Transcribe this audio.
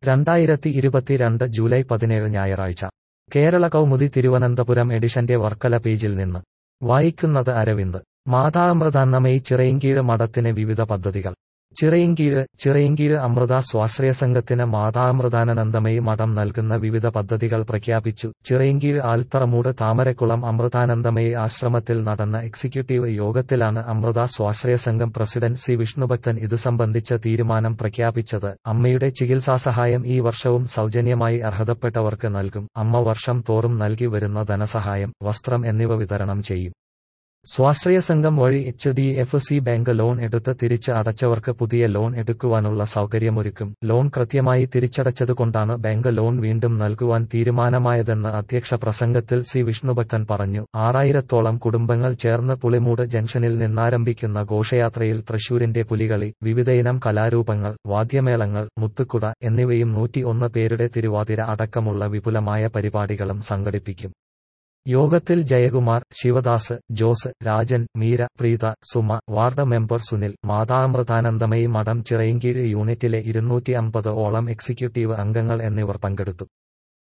രണ്ടായിരത്തി ഇരുപത്തിരണ്ട് ജൂലൈ പതിനേഴ് ഞായറാഴ്ച കേരള കൗമുദി തിരുവനന്തപുരം എഡിഷന്റെ വർക്കല പേജിൽ നിന്ന് വായിക്കുന്നത് അരവിന്ദ് മാതാമൃതാന്നമയി ചിറയിൻകീഴ് മഠത്തിന് വിവിധ പദ്ധതികൾ ചിറയിൻകീഴ് ചിറയിൻകീഴ് അമൃത സ്വാശ്രയ സംഘത്തിന് മാതാമൃതാനന്ദമയി മഠം നൽകുന്ന വിവിധ പദ്ധതികൾ പ്രഖ്യാപിച്ചു ചിറയിൻകീഴ് ആൽത്തറമൂട് താമരക്കുളം അമൃതാനന്ദമയി ആശ്രമത്തിൽ നടന്ന എക്സിക്യൂട്ടീവ് യോഗത്തിലാണ് അമൃത സ്വാശ്രയ സംഘം പ്രസിഡന്റ് സി വിഷ്ണുഭക്തൻ ഇത് സംബന്ധിച്ച തീരുമാനം പ്രഖ്യാപിച്ചത് അമ്മയുടെ ചികിത്സാസഹായം ഈ വർഷവും സൗജന്യമായി അർഹതപ്പെട്ടവർക്ക് നൽകും അമ്മ വർഷം തോറും നൽകി വരുന്ന ധനസഹായം വസ്ത്രം എന്നിവ വിതരണം ചെയ്യും സ്വാശ്രയ സംഘം വഴി H D F C bank loan എടുത്ത് തിരിച്ച് അടച്ചവർക്ക് പുതിയ ലോൺ എടുക്കുവാനുള്ള സൗകര്യമൊരുക്കും ലോൺ കൃത്യമായി തിരിച്ചടച്ചതുകൊണ്ടാണ് ബാങ്ക് ലോൺ വീണ്ടും നൽകുവാൻ തീരുമാനമായതെന്ന് അധ്യക്ഷ പ്രസംഗത്തിൽ സി വിഷ്ണുഭക്തൻ പറഞ്ഞു ആറായിരത്തോളം കുടുംബങ്ങൾ ചേർന്ന് പുളിമൂട് ജംഗ്ഷനിൽ നിന്നാരംഭിക്കുന്ന ഘോഷയാത്രയിൽ തൃശൂരിന്റെ പുലികളി വിവിധയിനം കലാരൂപങ്ങൾ വാദ്യമേളങ്ങൾ മുത്തുക്കുട എന്നിവയും നൂറ്റിയൊന്ന് പേരുടെ തിരുവാതിര അടക്കമുള്ള വിപുലമായ പരിപാടികളും സംഘടിപ്പിക്കും യോഗത്തിൽ ജയകുമാർ ശിവദാസ് ജോസ് രാജൻ മീര പ്രീത സുമ വാർഡ് മെമ്പർ സുനിൽ മാതാമൃതാനന്ദമയി മഠം ചിറയിൻകീഴ് യൂണിറ്റിലെ ഇരുന്നൂറ്റി അമ്പത് ഓളം എക്സിക്യൂട്ടീവ് അംഗങ്ങൾ എന്നിവർ പങ്കെടുത്തു